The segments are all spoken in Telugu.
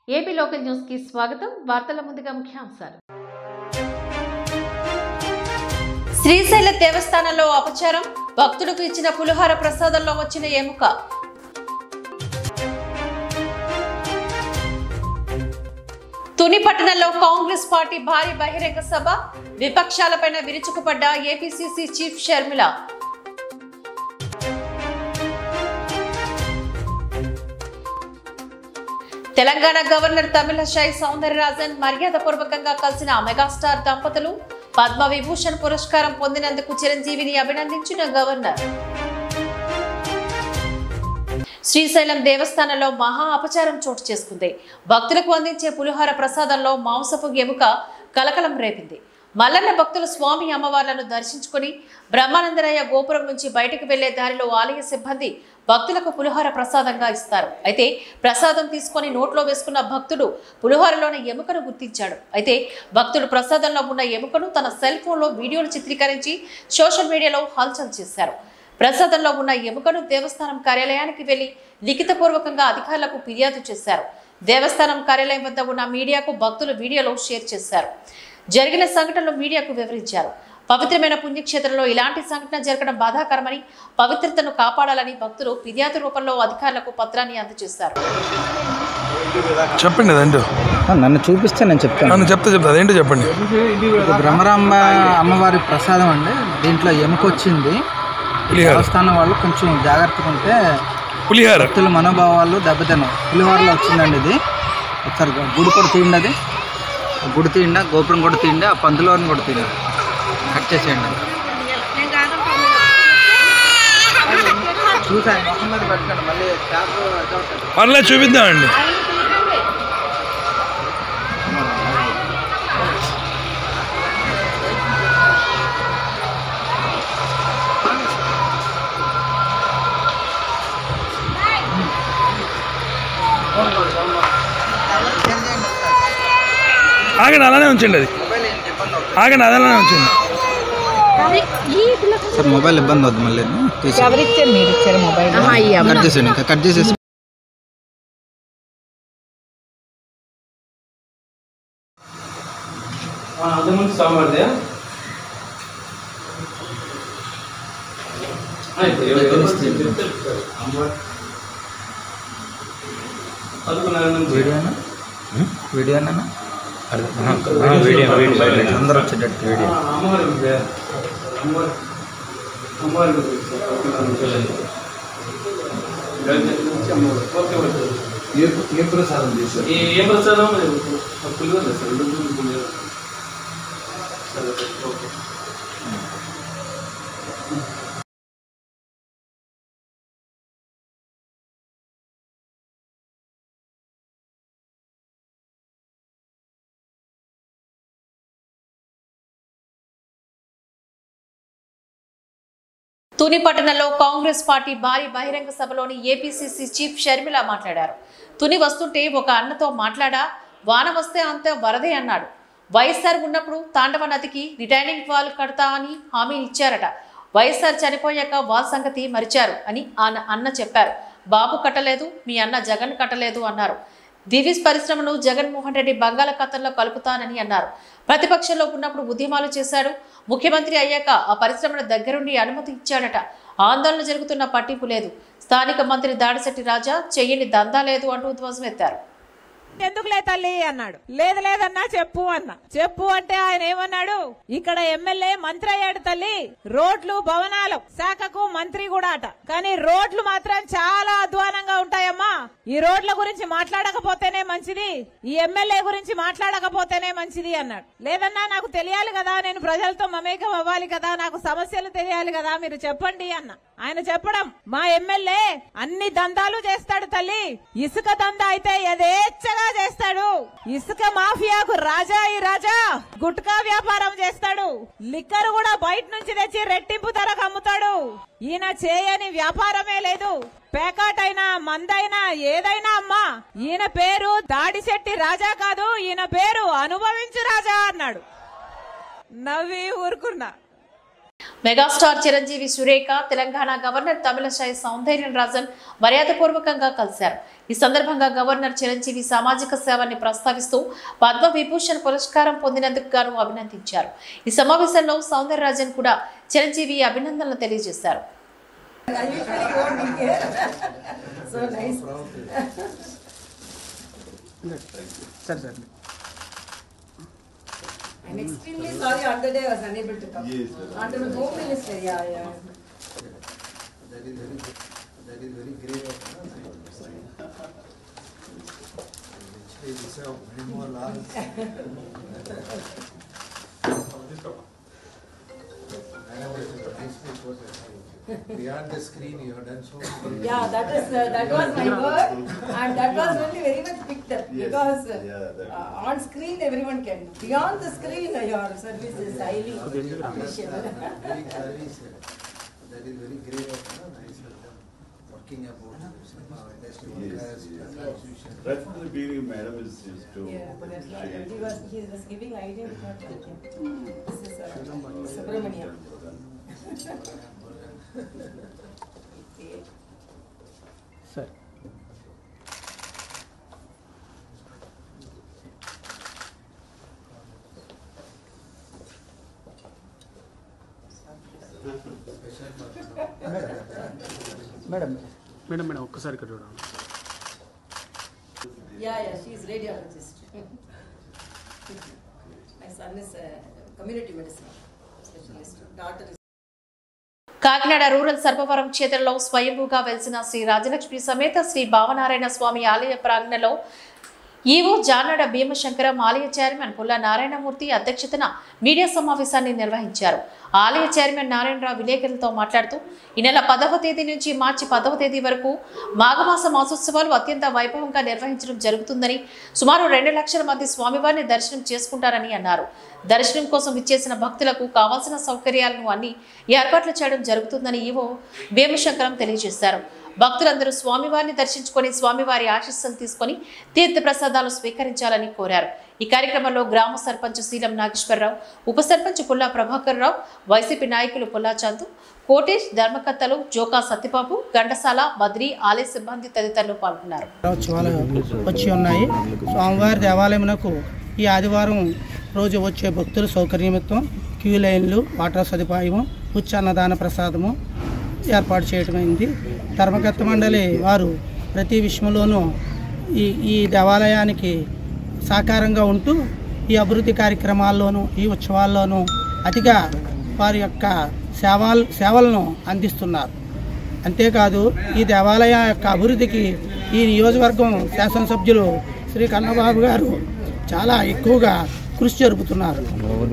ఏపీ లోకల్ న్యూస్ కి స్వాగతం వార్తల ముందుగా ముఖ్యాంశాలు శ్రీశైల దేవస్థానంలో అపచారం భక్తులకు ఇచ్చిన పులిహార ప్రసాదంలో వచ్చిన ఎముక తుని పట్టణంలో కాంగ్రెస్ పార్టీ భారీ బహిరంగ సభ విపక్షాలపైన విరుచుకుపడ్డ APCC chief Sharmila Telangana governor Tamilisai Soundararajan మర్యాదపూర్వకంగా కలిసిన మెగాస్టార్ దంపతులు పద్మ విభూషణ్ పురస్కారం పొందినందుకు చిరంజీవిని అభినందించిన గవర్నర్ శ్రీశైలం దేవస్థానంలో మహా అపచారం చోటు చేసుకుంది భక్తులకు అందించే పులిహార ప్రసాదంలో మాంసపు ఎముక కలకలం రేపింది మల్లన్న భక్తులు స్వామి అమ్మవార్లను దర్శించుకుని బ్రహ్మానందరయ్య గోపురం నుంచి బయటకు వెళ్లే దారిలో ఆలయ సిబ్బంది భక్తులకు పులిహోర ప్రసాదంగా ఇస్తారు అయితే ప్రసాదం తీసుకొని నోట్లో వేసుకున్న భక్తుడు పులిహోరలోని ఎముకను గుర్తించాడు అయితే భక్తుడు ప్రసాదంలో ఉన్న ఎముకను తన సెల్ ఫోన్లో వీడియోలు చిత్రీకరించి సోషల్ మీడియాలో హల్చల్ చేశారు ప్రసాదంలో ఉన్న ఎముకను దేవస్థానం కార్యాలయానికి వెళ్లి లిఖితపూర్వకంగా అధికారులకు ఫిర్యాదు చేశారు దేవస్థానం కార్యాలయం వద్ద ఉన్న మీడియాకు భక్తులు వీడియోలో షేర్ చేశారు జరిగిన సంఘటనలు మీడియాకు వివరించారు పవిత్రమైన పుణ్యక్షేత్రంలో ఇలాంటి సంఘటన జరగడం బాధాకరమని పవిత్రతను కాపాడాలని భక్తులు ఫిర్యాదు రూపంలో అధికారులకు పత్రాన్ని అందజేశారు చెప్పండి అదేంటో నన్ను చూపిస్తే నేను చెప్తాను నన్ను చెప్తే చెప్తా అదేంటో చెప్పండి ఇది బ్రహ్మరాంబ అమ్మవారి ప్రసాదం అండి దీంట్లో ఎముక వచ్చింది పులిహార దేవస్థానం వాళ్ళు కొంచెం జాగ్రత్తగా ఉంటే పులిహార భక్తుల మనోభావాలు దెబ్బతిన్నాం పులిహోరలో వచ్చిందండి ఇది ఒకసారి గుడి కూడా తీయండి అది గుడి తీయండి గోపురం కూడా తీయండి ఆ పందులోని కూడా తీయండి కట్ చేసేయండి చూసాను మొహం మీద పెట్టండి మళ్ళీ ట్యాప్ అడ్డు అవుతుంది. పర్లేదు చూపిద్దామండి ఆగండి అలానే ఉంచండి అది మొబైల్ ఏంటి ఇబ్బంది అవుతుంది ఆగండి అలానే ఉంచండి సార్ మొబైల్ ఇబ్బంది అవుతుంది మళ్ళీ తీసి ఎవరిచ్చారు మీరు ఇచ్చారు మొబైల్ కట్ చేసేయండి ఇంకా కట్ చేసేసి అంతకుముందు సాంబార్దే వీడియోనా వీడియోనా అందరూ వచ్చేటట్టు వీడియో అమ్మవారి ఉంది. అమ్మవారి అమ్మవారి ఉంది. Okay, okay. ఏ ప్రసాదం చేశారు ఈ ఏ ప్రసాదం పులిహోర సార్ రెండు పులిహోర సరే ఓకే తుని పట్టణంలో కాంగ్రెస్ పార్టీ భారీ బహిరంగ సభలోని ఏపీసీసీ చీఫ్ షర్మిల మాట్లాడారు తుని వస్తుంటే ఒక అన్నతో మాట్లాడా వాన వస్తే అంతే వరదే అన్నాడు వైఎస్ఆర్ ఉన్నప్పుడు తాండవ నదికి రిటైనింగ్ వాల్ కడతా అని హామీ ఇచ్చారట వైఎస్ఆర్ చనిపోయాక వాల్ సంగతి మరిచారు అని ఆన అన్న చెప్పారు బాబు కట్టలేదు మీ అన్న జగన్ కట్టలేదు అన్నారు దివీస్ పరిశ్రమను జగన్మోహన్ రెడ్డి బంగాళాఖాతంలో కలుపుతానని అన్నారు ప్రతిపక్షంలో ఉన్నప్పుడు ఉద్యమాలు చేశాడు ముఖ్యమంత్రి అయ్యాక ఆ పరిశ్రమను దగ్గరుండి అనుమతి ఇచ్చాడట ఆందోళన జరుగుతున్న పట్టింపు లేదు స్థానిక మంత్రి దాడిశెట్టి రాజా చెయ్యని దందా లేదు అంటూ ధ్వజమెత్తారు ఎందుకులే తల్లి అన్నాడు లేదు లేదన్నా చెప్పు అన్న చెప్పు అంటే ఆయన ఏమన్నాడు ఇక్కడ ఎమ్మెల్యే మంత్రి అయ్యాడు తల్లి రోడ్లు భవనాలు శాఖకు మంత్రి కూడా అట కానీ రోడ్లు మాత్రం చాలా అధ్వానంగా ఉంటాయమ్మా ఈ రోడ్ల గురించి మాట్లాడకపోతేనే మంచిది ఈ ఎమ్మెల్యే గురించి మాట్లాడకపోతేనే మంచిది అన్నాడు లేదన్నా నాకు తెలియాలి కదా నేను ప్రజలతో మమేకం అవ్వాలి కదా నాకు సమస్యలు తెలియాలి కదా మీరు చెప్పండి అన్న ఆయన చెప్పడం మా ఎమ్మెల్యే అన్ని దందాలు చేస్తాడు తల్లి ఇసుక దందా అయితే యథేచ్ఛగా చేస్తాడు ఇసుక మాఫియాకు రాజా ఈ రాజా గుట్కా వ్యాపారం చేస్తాడు లిక్కర్ కూడా బయట నుంచి తెచ్చి రెట్టింపు ధరకు అమ్ముతాడు ఈయన చేయని వ్యాపారమే లేదు పేకాటైనా మందైనా ఏదైనా అమ్మా ఈయన పేరు దాడిశెట్టి రాజా కాదు ఈయన పేరు అనుభవించు రాజా అన్నాడు నవ్వి ఊరుకున్నా megastar Chiranjeevi Surekha Telangana governor Tamilisai Soundararajan మర్యాదపూర్వకంగా కలిశారు ఈ సందర్భంగా గవర్నర్ చిరంజీవి సామాజిక సేవని ప్రస్తావిస్తూ పద్మ విభూషణ్ పురస్కారం పొందినందుకు గాను అభినందించారు ఈ సమావేశంలో సౌందరరాజన్ కూడా చిరంజీవి అభినందనలు తెలియజేశారు సరే సరే I'm extremely sorry on the day I was unable to come. Yes, Under the home minister, yeah, yeah. That is very, that is very grave of Actually, deserve many more laurels. Beyond the screen, you have done so many. Yeah, that is, uh, that was my work and that was really very much picked up Yes, because uh, yeah, that- uh, on screen everyone can. Beyond the screen, uh, your service is highly appreciable. Very very said. That is very grave of, no, nice of them, working about cinema industry workers, constitution. Right from the beginning, madam is is to. Yeah, but that's not, he was, he was giving idea, it's not like him. This is uh, Subramania. Okay. సరే మేడం మేడం మేడం ఒక్కసారి ఇక్కడ చూడండి Yeah, yeah, she is radiologist. My son is a community medicine specialist, daughter is Kakinada rural Sarpavaram క్షేత్రంలో స్వయంభూగా వెలిసిన శ్రీ రాజలక్ష్మి సమేత శ్రీ భావనారాయణ స్వామి ఆలయ ప్రాంగణలో ఈవో జానాడ భీమశంకరం ఆలయ చైర్మన్ పుల్ల నారాయణమూర్తి అధ్యక్షతన మీడియా సమావేశాన్ని నిర్వహించారు ఆలయ చైర్మన్ నారాయణరావు విలేకరులతో మాట్లాడుతూ ఈ నెల పదవ తేదీ నుంచి మార్చి పదవ తేదీ వరకు మాఘమాస మాసోత్సవాలు అత్యంత వైభవంగా నిర్వహించడం జరుగుతుందని సుమారు రెండు లక్షల మంది స్వామివారిని దర్శనం చేసుకుంటారని అన్నారు దర్శనం కోసం విచ్చేసిన భక్తులకు కావాల్సిన సౌకర్యాలను అన్ని ఏర్పాట్లు చేయడం జరుగుతుందని ఈవో భీమశంకరం తెలియజేశారు భక్తులందరూ స్వామివారిని దర్శించుకొని స్వామివారి ఆశీస్సులు తీసుకొని తీర్థ ప్రసాదాలు స్వీకరించాలని కోరారు ఈ కార్యక్రమంలో గ్రామ సర్పంచ్ శీలం నాగేశ్వరరావు ఉప సర్పంచ్ పుల్లా ప్రభాకర్ రావు వైసీపీ నాయకులు పుల్లా చందు కోటేష్ ధర్మకర్తలు జోకా సత్యబాబు గండసాల బద్రి ఆలయ సిబ్బంది తదితరులు పాల్గొన్నారు ఉత్సవాలు వచ్చి ఉన్నాయి స్వామివారి దేవాలయమునకు ఈ ఆదివారం రోజు వచ్చే భక్తుల సౌకర్యమిత్తం క్యూ లైన్లు వాటర్ సదుపాయము ఉచ్చ అన్నదాన ప్రసాదము ఏర్పాటు చేయటమైంది ధర్మకర్త మండలి వారు ప్రతి విషయంలోనూ ఈ ఈ దేవాలయానికి సాకారంగా ఉంటూ ఈ అభివృద్ధి కార్యక్రమాల్లోనూ ఈ ఉత్సవాల్లోనూ అతిగా వారి యొక్క సేవల్ సేవలను అందిస్తున్నారు అంతేకాదు ఈ దేవాలయ యొక్క అభివృద్ధికి ఈ నియోజకవర్గం శాసనసభ్యులు శ్రీ కన్నబాబు గారు చాలా ఎక్కువగా కృషి జరుపుతున్నారు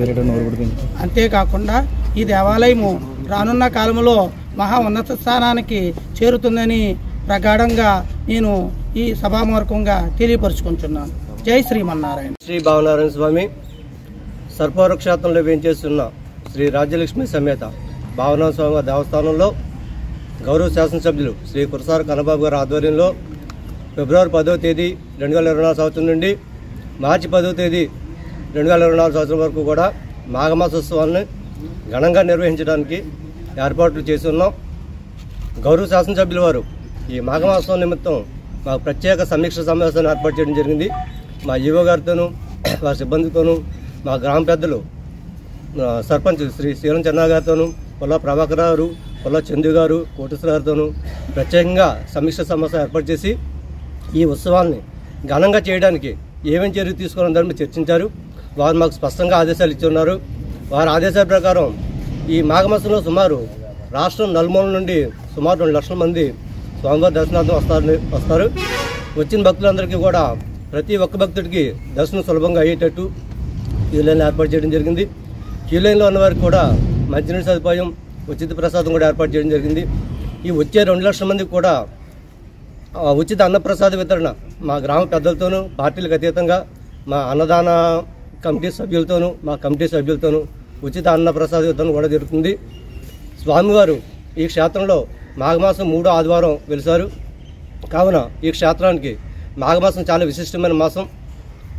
అంతేకాకుండా ఈ దేవాలయము రానున్న కాలంలో మహా ఉన్నత స్థానానికి చేరుతుందని ప్రగాఢంగా నేను ఈ సభామూర్ఖంగా తెలియపరుచుకుంటున్నాను జై శ్రీమన్నారాయణ శ్రీ భావనారాయణ స్వామి సర్పవర క్షేత్రంలో వేంచేస్తున్న శ్రీ రాజ్యలక్ష్మి సమేత భావనారాయణ స్వామి దేవస్థానంలో గౌరవ శాసనసభ్యులు శ్రీ కురసార కన్నబాబు గారి ఆధ్వర్యంలో ఫిబ్రవరి పదవ తేదీ రెండు వేల ఇరవై నాలుగు సంవత్సరం నుండి మార్చి పదవ తేదీ రెండు వేల ఇరవై నాలుగు సంవత్సరం వరకు కూడా మాఘమాసోత్సవాలను ఘనంగా నిర్వహించడానికి ఏర్పాట్లు చేసి ఉన్నాం గౌరవ శాసనసభ్యుల వారు ఈ మాఘమాసం నిమిత్తం మాకు ప్రత్యేక సమీక్ష సమావేశాన్ని ఏర్పాటు చేయడం జరిగింది మా ఈవో గారితోనూ వారి సిబ్బందితోనూ మా గ్రామ పెద్దలు ఆ, సర్పంచ్ శ్రీ శ్రీరం చెన్నా గారితోనూ పొల్ల ప్రభాకర్ గారు పొల్ల చందు గారు కోటేశ్వర గారితోనూ ప్రత్యేకంగా సమీక్ష సమావేశం ఏర్పాటు చేసి ఈ ఉత్సవాల్ని ఘనంగా చేయడానికి ఏమేం చర్యలు తీసుకోవాలని దాని మీద చర్చించారు వారు మాకు స్పష్టంగా ఆదేశాలు ఇచ్చి ఉన్నారు వారి ఆదేశాల ప్రకారం ఈ మాఘమాసంలో సుమారు రాష్ట్రం నలుమూల నుండి సుమారు రెండు లక్షల మంది స్వామివారి దర్శనార్థం వస్తారు వస్తారు వచ్చిన భక్తులందరికీ కూడా ప్రతి ఒక్క భక్తుడికి దర్శనం సులభంగా అయ్యేటట్టు క్యూ లైన్ ఏర్పాటు చేయడం జరిగింది క్యూ లైన్లో ఉన్న వారికి కూడా మంచినీటి సదుపాయం ఉచిత ప్రసాదం కూడా ఏర్పాటు చేయడం జరిగింది ఈ వచ్చే రెండు లక్షల మందికి కూడా ఆ, ఉచిత అన్నప్రసాద వితరణ మా గ్రామ పెద్దలతోనూ పార్టీలకు అతీతంగా మా అన్నదాన కమిటీ సభ్యులతోనూ మా కమిటీ సభ్యులతోనూ ఉచిత అన్నప్రసాద వితరణ కూడా జరుగుతుంది స్వామివారు ఈ క్షేత్రంలో మాఘమాసం మూడో ఆదివారం వెలిసారు కావున ఈ క్షేత్రానికి మాఘమాసం చాలా విశిష్టమైన మాసం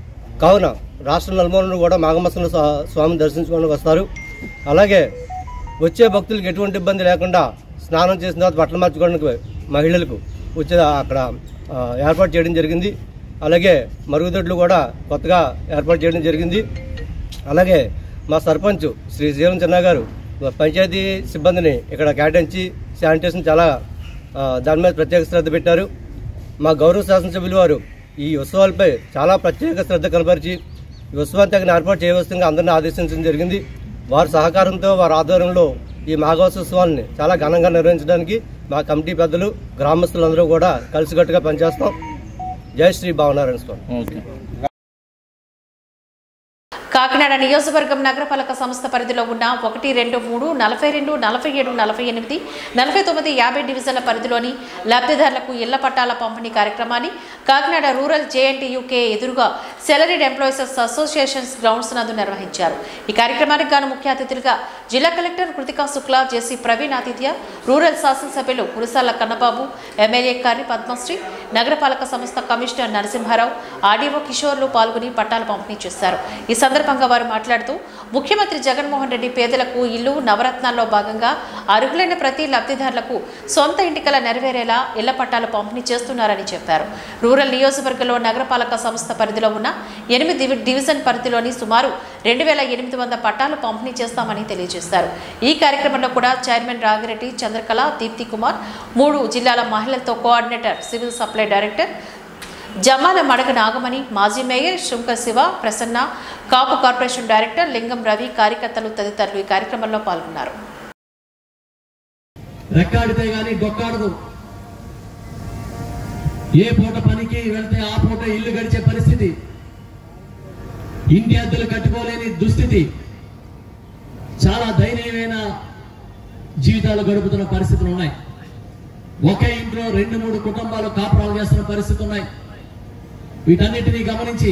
కావున రాష్ట్ర నలుమూలను కూడా మాఘమాసంలో స్వా- స్వామిని దర్శించుకోవడానికి వస్తారు అలాగే వచ్చే భక్తులకు ఎటువంటి ఇబ్బంది లేకుండా స్నానం చేసిన తర్వాత బట్టలు మార్చుకోవడానికి మహిళలకు వచ్చే అక్కడ ఆ, ఏర్పాటు చేయడం జరిగింది అలాగే మరుగుదొడ్లు కూడా కొత్తగా ఏర్పాటు చేయడం జరిగింది అలాగే మా సర్పంచ్ శ్రీ జీవన్ చిన్న గారు పంచాయతీ సిబ్బందిని ఇక్కడ కేటాయించి శానిటేషన్ చాలా ఆ, దాని మీద ప్రత్యేక శ్రద్ధ పెట్టారు మా గౌరవ శాసనసభ్యులు వారు ఈ ఉత్సవాలపై చాలా ప్రత్యేక శ్రద్ధ కనబరిచి ఈ ఉత్సవాన్ని తగిన ఏర్పాటు చేయవలసిందిగా అందరినీ ఆదేశించడం జరిగింది వారి సహకారంతో వారి ఆధ్వర్యంలో ఈ మాఘోత్సవాన్ని చాలా ఘనంగా నిర్వహించడానికి మా కమిటీ పెద్దలు గ్రామస్తులందరూ కూడా కలిసికట్టుగా పనిచేస్తాం జై శ్రీ భావనారాయణ స్వామి కాకినాడ నియోజకవర్గం నగరపాలక సంస్థ పరిధిలో ఉన్న ఒకటి రెండు మూడు నలభై రెండు నలభై ఏడు నలభై ఎనిమిది నలభై తొమ్మిది యాభై డివిజన్ల పరిధిలోని లబ్ధిదారులకు ఇళ్ల పట్టాల పంపిణీ కార్యక్రమాన్ని కాకినాడ రూరల్ జేఎన్టీయూకే ఎదురుగా సెలరీడ్ ఎంప్లాయీస్ అసోసియేషన్స్ గ్రౌండ్స్ నందు నిర్వహించారు ఈ కార్యక్రమానికి గాను ముఖ్య అతిథులుగా జిల్లా కలెక్టర్ కృతికా శుక్లా జేసీ ప్రవీణ్ ఆతిథ్య రూరల్ శాసనసభ్యులు కురసాల కన్నబాబు ఎమ్మెల్యే కర్రి పద్మశ్రీ నగరపాలక సంస్థ కమిషనర్ నరసింహారావు ఆర్డీఓ కిషోర్లు పాల్గొని పట్టాలు పంపిణీ చేశారు ఈ సందర్భంగా వారు మాట్లాడుతూ ముఖ్యమంత్రి జగన్మోహన్ రెడ్డి పేదలకు ఇల్లు నవరత్నాల్లో భాగంగా అర్హులైన ప్రతి లబ్ధిదారులకు సొంత ఇంటికల నెరవేరేలా ఇళ్ల పట్టాలు పంపిణీ చేస్తున్నారని చెప్పారు రూరల్ నియోజకవర్గంలో నగరపాలక సంస్థ పరిధిలో ఉన్న ఎనిమిది డివి- డివిజన్ పరిధిలోని సుమారు రెండు వేల ఎనిమిది వంద పట్టాలు పంపిణీ చేస్తామని తెలియజేశారు ఈ కార్యక్రమంలో కూడా చైర్మన్ రాగిరెడ్డి చంద్రకళ దీప్తి కుమార్ మూడు జిల్లాల మహిళలతో coordinator civil supply director Jamala Madaga Nagamani మాజీ mayor Sunkara Siva Prasanna Kapu corporation director Lingam Ravi కార్యకర్తలు తదితరులు ఈ కార్యక్రమంలో పాల్గొన్నారు రెక్కాడితే గాని డొక్కాడదు ఏ పూట పనికి వెళ్తే ఆ పూట ఇల్లు గడిచే పరిస్థితి ఇంటి అద్దెలు కట్టుకోలేని దుస్థితి చాలా దయనీయమైన జీవితాలు గడుపుతున్న పరిస్థితులు ఉన్నాయి ఒకే ఇంట్లో రెండు మూడు కుటుంబాలు కాపురాలు చేస్తున్న పరిస్థితులు ఉన్నాయి వీటన్నిటినీ గమనించి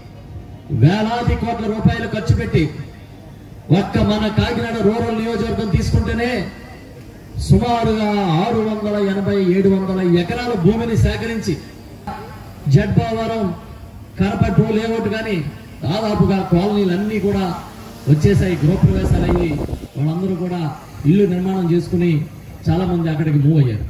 వేలాది కోట్ల రూపాయలు ఖర్చు పెట్టి ఒక్క మన కాకినాడ రూరల్ నియోజకవర్గం తీసుకుంటేనే సుమారుగా ఆరు వందల ఎనభై ఏడు వందల ఎకరాల భూమిని సేకరించి జడ్బావరం కరపట్టు లేఅవుట్ కానీ దాదాపుగా కాలనీలన్నీ కూడా వచ్చేసాయి గృహప్రవేశాలు అయ్యి వాళ్ళందరూ కూడా ఇల్లు నిర్మాణం చేసుకుని చాలా మంది అక్కడికి మూవ్ అయ్యారు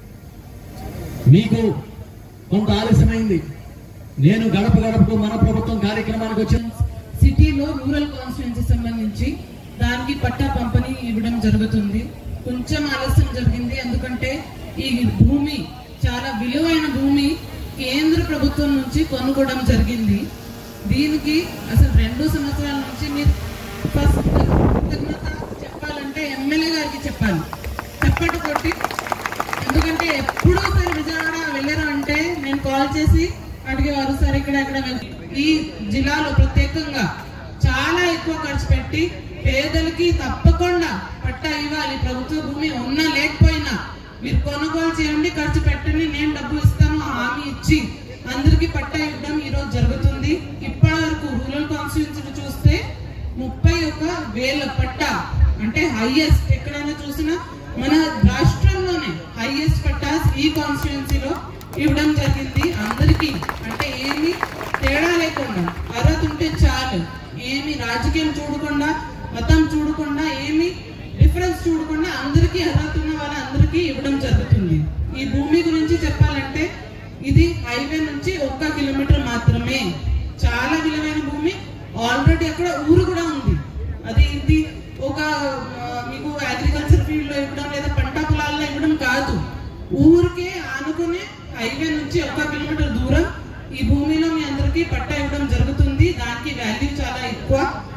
మీకు కొంత ఆలస్యమైంది నేను గడప గడపకు మన ప్రభుత్వం కార్యక్రమానికి వచ్చాను సిటీలో రూరల్ కాన్స్టిట్యున్సీ సంబంధించి దానికి పట్టా పంపిణీ ఇవ్వడం జరుగుతుంది కొంచెం ఆలస్యం జరిగింది ఎందుకంటే ఈ భూమి చాలా విలువైన భూమి కేంద్ర ప్రభుత్వం నుంచి కొనుక్కోవడం జరిగింది దీనికి అసలు రెండు సంవత్సరాల నుంచి మీరు ఫస్ట్ కృతజ్ఞత చెప్పాలంటే ఎమ్మెల్యే గారికి చెప్పాలి చప్పటి కొట్టి ఎందుకంటే ఎప్పుడూ సార్ విజయవాడ వెళ్ళారు అంటే నేను కాల్ చేసి అడిగేవారు సార్ ఇక్కడ ఇక్కడ వెళ్- ఈ జిల్లాలో ప్రత్యేకంగా చాలా ఎక్కువ ఖర్చు పెట్టి పేదలకి తప్పకుండా పట్టా ఇవ్వాలి ప్రభుత్వ భూమి ఉన్నా లేకపోయినా మీరు కొనుగోలు చేయండి ఖర్చు పెట్టండి నేను డబ్బు ఇస్తాను హామీ ఇచ్చి అందరికి పట్టా ఇవ్వడం ఈ రోజు జరుగుతుంది ఇప్పటి వరకు రూరల్ కాన్స్టిట్యూన్సీ చూస్తే ముప్పై ఒక వేల పట్టా అంటే హైయెస్ట్ ఎక్కడైనా చూసినా మన రాష్ట్రంలోనే హైయెస్ట్ పట్టాస్ ఈ కాన్స్టిట్యున్సీలో ఇవ్వడం జరిగింది అందరికీ అంటే ఏమి తేడా లేకుండా అర్హత ఉంటే చాలు ఏమి రాజకీయం చూడకుండా మతం చూడకుండా ఏమి డిఫరెన్స్ చూడకుండా అందరికీ అర్హత ఉన్న వాళ్ళందరికీ ఇవ్వడం జరుగుతుంది ఈ భూమి గురించి చెప్పాలంటే ఇది హైవే నుంచి ఒక్క కిలోమీటర్ మాత్రమే చాలా విలువైన భూమి ఆల్రెడీ అక్కడ ఊరు కూడా ఉంది అది ఇది ఒక ఆ, మీకు అగ్రికల్చర్ ఫీల్డ్ లో ఇవ్వడం లేదా పంట పొలాల్లో ఇవ్వడం కాదు ఊరికే ఆనుకునే హైవే నుంచి ఒక్క కిలోమీటర్ దూరం ఈ భూమిలో మీ అందరికీ పట్టా ఇవ్వడం జరుగుతుంది దానికి వాల్యూ చాలా ఎక్కువ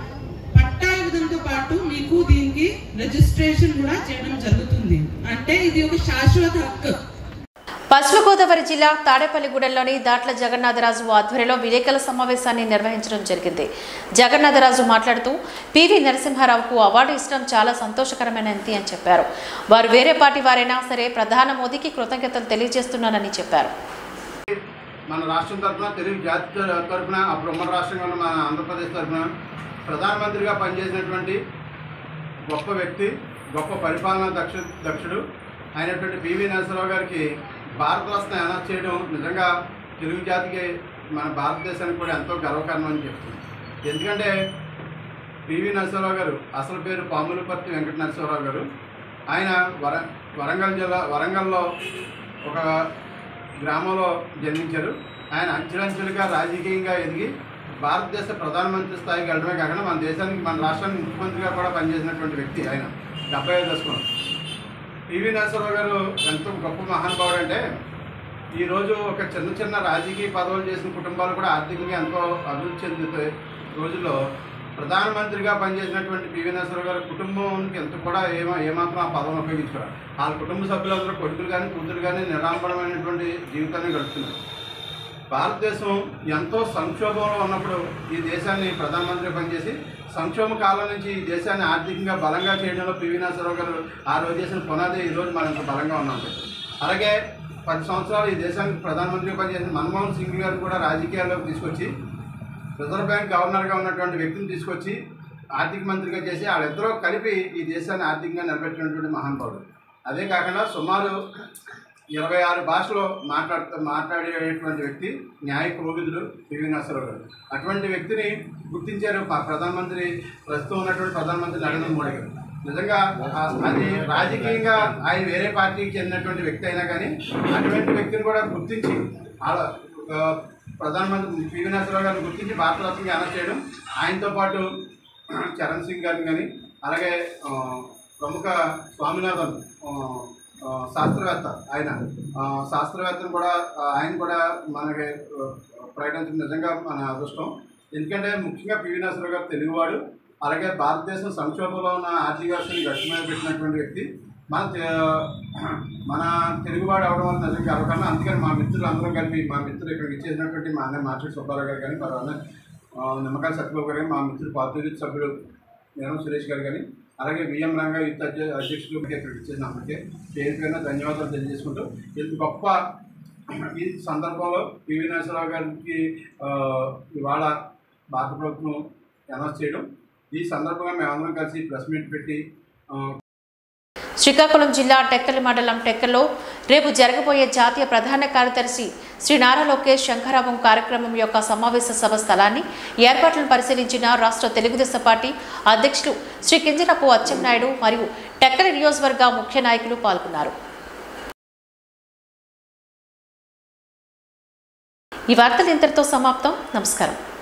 పట్టా ఇవ్వడంతో పాటు మీకు దీనికి రిజిస్ట్రేషన్ కూడా చేయడం జరుగుతుంది అంటే ఇది ఒక శాశ్వత హక్కు పశ్చిమ గోదావరి జిల్లా తాడేపల్లిగూడెంలోని దాట్ల జగన్నాథరాజు ఆధ్వర్యంలో విలేకరుల సమావేశాన్ని నిర్వహించడం జరిగింది జగన్నాథరాజు మాట్లాడుతూ పివి నరసింహారావుకు అవార్డు ఇష్టం చాలా సంతోషకరమైనది అని చెప్పారు వారు వేరే పార్టీ వారైనా సరే ప్రధాన మోదీకి కృతజ్ఞతలు తెలియజేస్తున్నానని చెప్పారు మన రాష్ట్రం తరఫున తెలుగు జాతి తర- తరఫున అప్పుడు ఉమ్మడి రాష్ట్రంగా ఉన్న మన ఆంధ్రప్రదేశ్ తరఫున ప్రధానమంత్రిగా పనిచేసినటువంటి గొప్ప వ్యక్తి గొప్ప పరిపాలనా దక్ష దక్షుడు అయినటువంటి పివి నరసింహరావు గారికి భారతరత్న అనౌన్స్ చేయడం నిజంగా తెలుగు జాతికి మన భారతదేశానికి కూడా ఎంతో గర్వకారణం అని చెప్తుంది ఎందుకంటే పివి నరసింహరావు గారు అసలు పేరు పాములపర్తి వెంకట నరసింహరావు గారు ఆయన వర వరంగల్ జిల్లా వరంగల్లో ఒక గ్రామంలో జన్మించారు ఆయన అంచెలంచెలుగా రాజకీయంగా ఎదిగి భారతదేశ ప్రధానమంత్రి స్థాయికి వెళ్ళడమే కాకుండా మన దేశానికి మన రాష్ట్రానికి ముఖ్యమంత్రిగా కూడా పనిచేసినటువంటి వ్యక్తి ఆయన డెబ్బై ఐదు దశకం పివి నరసింహరావు గారు ఎంత గొప్ప మహానుభావుడు అంటే ఈరోజు ఒక చిన్న చిన్న రాజకీయ పదవులు చేసిన కుటుంబాలు కూడా ఆర్థికంగా ఎంతో అభివృద్ధి చెందుతాయి రోజుల్లో ప్రధానమంత్రిగా పనిచేసినటువంటి పివి నరసింహరావు గారి కుటుంబానికి ఎంత కూడా ఏమా ఏమాత్రం ఆ పదవిని ఉపయోగించుకోరు వాళ్ళ కుటుంబ సభ్యులందరూ కొడుకులు కానీ కూతురు కానీ నిరాంబరమైనటువంటి జీవితాన్ని గడుపుతున్నారు భారతదేశం ఎంతో సంక్షోభంలో ఉన్నప్పుడు ఈ దేశాన్ని ప్రధానమంత్రి పనిచేసి సంక్షోభ కాలం నుంచి ఈ దేశాన్ని ఆర్థికంగా బలంగా చేయడంలో పివి నరసింహరావు గారు ఆ రోజు చేసిన పునాది ఈ రోజు మనం ఇంత బలంగా ఉన్నాం అలాగే పది సంవత్సరాలు ఈ దేశానికి ప్రధానమంత్రిగా పనిచేసిన మన్మోహన్ సింగ్ గారు కూడా రాజకీయాల్లోకి తీసుకొచ్చి రిజర్వ్ బ్యాంక్ గవర్నర్గా ఉన్నటువంటి వ్యక్తిని తీసుకొచ్చి ఆర్థిక మంత్రిగా చేసి వాళ్ళిద్దరూ కలిపి ఈ దేశాన్ని ఆర్థికంగా నిలబెట్టినటువంటి మహానుభావుడు అదే కాకుండా సుమారు ఇరవై ఆరు భాషలో మాట్లాడుతూ మాట్లాడేటువంటి వ్యక్తి న్యాయ కోవిదుడు పివి నరసింహరావు గారు అటువంటి వ్యక్తిని గుర్తించారు ప- ప్రధానమంత్రి ప్రస్తుతం ఉన్నటువంటి ప్రధానమంత్రి నరేంద్ర మోడీ గారు నిజంగా ఆ- అది రాజకీయంగా ఆయన వేరే పార్టీకి చెందినటువంటి వ్యక్తి అయినా కానీ అటువంటి వ్యక్తిని కూడా గుర్తించి వాళ్ళ ఆ, ప్రధానమంత్రి పివి నరసింహరావు గారిని గుర్తించి భారతరత్నకి అనౌన్స్ చేయడం ఆయనతో పాటు చరణ్ సింగ్ గారిని కానీ అలాగే ఆ, ప్రముఖ స్వామినాథన్ ఆ, ఆ, శాస్త్రవేత్త ఆయన ఆ, శాస్త్రవేత్తను కూడా ఆ, ఆయన కూడా మనకి ఆ, ప్రకటించడం నిజంగా మన అదృష్టం ఎందుకంటే ముఖ్యంగా పివి నరసింహరావు గారు తెలుగువాడు అలాగే భారతదేశం సంక్షోభంలో ఉన్న ఆర్థిక వ్యవస్థని గట్టి మీద పెట్టినటువంటి వ్యక్తి మన తె- మన తెలుగువాడు అవడం వల్ల నిజంగా గర్వకన్నా అందుకని మా మిత్రులు అందరం కలిపి మా మిత్రులు ఇక్కడికి ఇచ్చేసినటువంటి మా అన్నయ్య మాస్టర్ సుబ్బారావు గారు కానీ మరి అన్న నిమ్మకాయ సత్యబాబు గారు కానీ మా మిత్రులు పార్టీ సభ్యుడు నేను సురేష్ గారు కానీ అలాగే విఎం రంగా యుద్ధ అధ్య అధ్యక్షులు ఇక్కడికి ఇచ్చేసిన అమ్మకి పేరు పైన ధన్యవాదాలు తెలియజేసుకుంటూ ఇంత గొప్ప ఈ సందర్భంలో పివి నరసింహరావు గారికి ఆ, ఇవాళ భారత ప్రభుత్వం అనౌన్స్ చేయడం ఈ సందర్భంగా మేమందరం కలిసి ప్రెస్ మీట్ పెట్టి ఆ, శ్రీకాకుళం జిల్లా టెక్కలి మండలం టెక్కల్లో రేపు జరగబోయే జాతీయ ప్రధాన కార్యదర్శి శ్రీ నారా లోకేష్ శంఖారావం కార్యక్రమం యొక్క సమావేశ సభ స్థలాన్ని ఏర్పాట్లను పరిశీలించిన రాష్ట్ర తెలుగుదేశం పార్టీ అధ్యక్షులు శ్రీ కింజనపు అచ్చెన్నాయుడు మరియు టెక్కలి నియోజకవర్గ ముఖ్య నాయకులు పాల్గొన్నారు ఈ వార్తలు ఇంతటితో సమాప్తం నమస్కారం